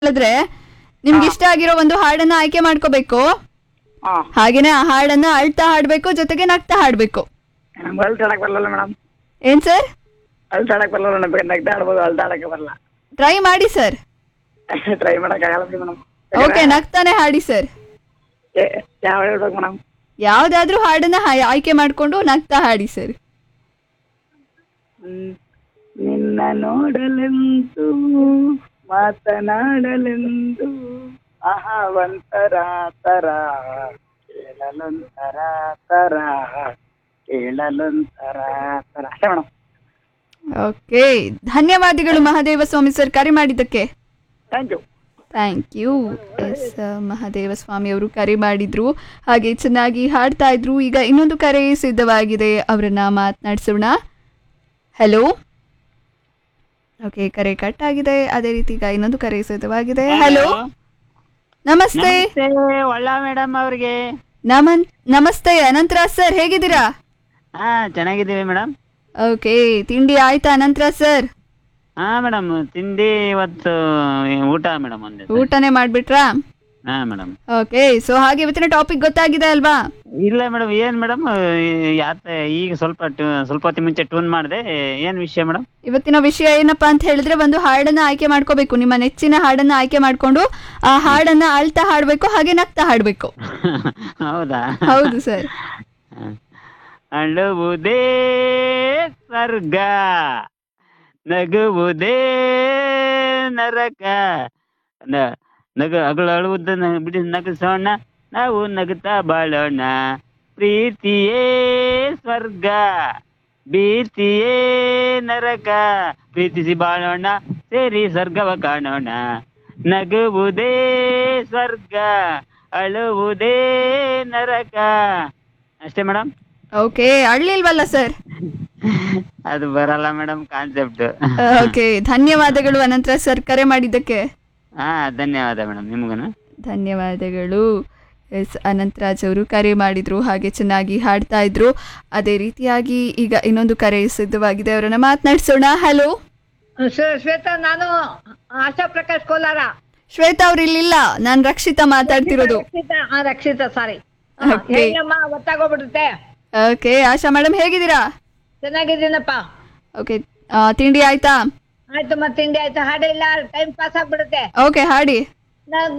ಹೇಳಿದ್ರೆ ನಿಮ್ಗೆ ಇಷ್ಟ ಆಗಿರೋ ಒಂದು ಹಾಡನ್ನ ಆಯ್ಕೆ ಮಾಡ್ಕೋಬೇಕು ಹಾ ಹಾಗೇನೆ ಆ ಹಾಡನ್ನ ಅಳ್ತಾ ಹಾಡ್ಬೇಕು ಜೊತೆಗೆ ನಗ್ತಾ ಹಾಡ್ಬೇಕು ನಮ್ಗೆ ಅಳ್ತಾಡಕ್ ಬರಲ್ಲ ಮೇಡಮ್ ಏನ್ ಸರ್ ಅಳ್ತಾಡಕ್ ಬರಲ್ಲ ನಮ್ಗೆ ನಗ್ತಾ ಆಡ್ಬೋದು ಅಳ್ತಾಡಕ್ಕೆ ಬರಲ್ಲ ಟ್ರೈ ಮಾಡಿ ಸರ್ ಟ್ರೈ ಮಾಡಕ್ ಆಗಲ್ಲ ಬಿಡಿ ಮೇಡಮ್ ಓಕೆ ನಗ್ತಾನೆ ಹಾಡಿ ಸರ್ ಯಾವ ಹೇಳ್ಬೇಕು ಮೇಡಮ್ ಯಾವ್ದಾದ್ರೂ ಹಾಡನ್ನ ಹಾ- ಆಯ್ಕೆ ಮಾಡ್ಕೊಂಡು ನಗ್ತಾ ಹಾಡಿ ಸರ್ ನಿನ್ನ ನೋಡಲೆಂದು ಮಾತನಾಡಲೆಂದು ಆಹಾ ಒಂತರ ತರ ಕೇಳಲೊಂತರ ತರ ಕೇಳಲೊಂತರ ತರ ಅಷ್ಟೇ ಮೇಡಮ್ ಓಕೆ ಧನ್ಯವಾದಗಳು ಮಹಾದೇವ ಸ್ವಾಮಿ ಸರ್ ಕರೆ ಮಾಡಿದ್ದಕ್ಕೆ thank you thank you S Mahadeva Swamy ಅವರು ಕರೆ ಮಾಡಿದ್ರು ಹಾಗೆ ಚೆನ್ನಾಗಿ ಹಾಡ್ತಾ ಇದ್ರು ಈಗ ಇನ್ನೊಂದು ಕರೆ ಸಿದ್ಧವಾಗಿದೆ ಅವರನ್ನ ಮಾತನಾಡಿಸೋಣ ಹಲೋ ಓಕೆ ಕರೆ ಕಟ್ ಆಗಿದೆ ಅದೇ ರೀತಿ ಈಗ ಇನ್ನೊಂದು ಕರೆ ಸಿದ್ಧವಾಗಿದೆ ಹಲೋ ನಮಸ್ತೆ ಒಳ್ಳ ಮೇಡಮ್ ಅವ್ರಿಗೆ ನಮನ್ ನಮಸ್ತೆ ಅನಂತರಾಜ್ ಸರ್ ಹೇಗಿದ್ದೀರಾ ಹಾ ಚೆನ್ನಾಗಿದ್ದೀವಿ ಮೇಡಮ್ ಓಕೆ ತಿಂಡಿ ಆಯ್ತಾ ಅನಂತರಾಜ್ ಸರ್ ಹಾ ಮೇಡಮ್ ತಿಂಡಿ ಇವತ್ತು ಊಟ ಮೇಡಮ್ ಒಂದೇ ಊಟನೇ ಮಾಡ್ಬಿಟ್ರಾ ಹಾ ಮೇಡಮ್ ಓಕೆ ಸೊ ಹಾಗೆ ಇವತ್ತಿನ ಟಾಪಿಕ್ ಗೊತ್ತಾಗಿದೆ ಅಲ್ವಾ ಇಲ್ಲ ಮೇಡಮ್ ಏನ್ ಮೇಡಮ್ ಯಾತ ಈಗ ಸ್ವಲ್ಪ ಟ- ಸ್ವಲ್ಪ ಹೊತ್ತಿನ ಮುಂಚೆ ಟ್ಯೂನ್ ಮಾಡಿದೆ ಏನ್ ವಿಷಯ ಮೇಡಮ್ ಇವತ್ತಿನ ವಿಷಯ ಏನಪ್ಪಾ ಅಂತ ಹೇಳಿದ್ರೆ ಒಂದು ಹಾಡನ್ನ ಆಯ್ಕೆ ಮಾಡ್ಕೋಬೇಕು ನಿಮ್ಮ ನೆಚ್ಚಿನ ಹಾಡನ್ನ ಆಯ್ಕೆ ಮಾಡ್ಕೊಂಡು ಆ ಹಾಡನ್ನ ಅಳ್ತಾ ಹಾಡ್ಬೇಕು ಹಾಗೆ ನಗ್ತಾ ಹಾಡ್ಬೇಕು ಹೌದಾ ಹೌದು ಸರ್ ಅಳುವುದೇ ಸ್ವರ್ಗ ನಗುವುದೇ ನರಕ ನ- ನಗು ಅಗಳು ಅಳುವುದನ್ನ ಬಿಡಿ ನಗಿಸೋಣ ನಾವು ನಗುತ್ತಾ ಬಾಳೋಣ ಪ್ರೀತಿಯೇ ಸ್ವರ್ಗ ಭೀತಿಯೇ ನರಕ ಪ್ರೀತಿಸಿ ಬಾಳೋಣ ಸೇರಿ ಸ್ವರ್ಗವ ಕಾಣೋಣ ನಗುವುದೇ ಸ್ವರ್ಗ ಅಳುವುದೇ ನರಕ ಅಷ್ಟೇ ಮೇಡಮ್ ಓಕೆ ಅಳ್ಳಿಲ್ವಲ್ಲ ಸರ್ ಅದು ಬರಲ್ಲ ಮೇಡಮ್ ಕಾನ್ಸೆಪ್ಟ್ ಓಕೆ ಧನ್ಯವಾದಗಳು ಅನಂತರ ಸರ್ ಕರೆ ಮಾಡಿದ್ದಕ್ಕೆ ಹಾ ಧನ್ಯವಾದ ಮೇಡಮ್ ನಿಮ್ಗೂನು ಧನ್ಯವಾದಗಳು ಎಸ್ ಅನಂತರಾಜ್ ಅವರು ಕರೆ ಮಾಡಿದ್ರು ಹಾಗೆ ಚೆನ್ನಾಗಿ ಹಾಡ್ತಾ ಇದ್ರು ಅದೇ ರೀತಿಯಾಗಿ ಈಗ ಇನ್ನೊಂದು ಕರೆ ಸಿದ್ಧವಾಗಿದೆ ಅವರನ್ನ ಮಾತನಾಡಿಸೋಣ ಹಲೋ ಶ್ವೇ- ಶ್ವೇತಾ ನಾನು ಆಶಾ ಪ್ರಕಾಶ್ ಕೋಲಾರ ಶ್ವೇತಾ ಅವ್ರು ಇಲ್ಲಿಲ್ಲ ನಾನು ರಕ್ಷಿತಾ ಮಾತಾಡ್ತಿರೋದು ರಕ್ಷಿತಾ ಆ, ರಕ್ಷಿತಾ ಸಾರಿ Okay. ಹೇಗಮ್ಮ ಗೊತ್ತಾಗೋಗ್ಬಿಡುತ್ತೆ ಓಕೆ ಆಶಾ ಮೇಡಮ್ ಹೇಗಿದ್ದೀರಾ ಚೆನ್ನಾಗಿದ್ದೀನಪ್ಪ ಓಕೆ ತಿಂಡಿ ಆಯ್ತಾ ಆಯ್ತು ಮತ್ತೆ ತಿಂಡಿ ಆಯ್ತು ಹಾಡಿಲ್ಲ ಟೈಮ್ ಪಾಸ್ ಆಗ್ಬಿಡುತ್ತೆ ಓಕೆ ಹಾಡಿ ನಗು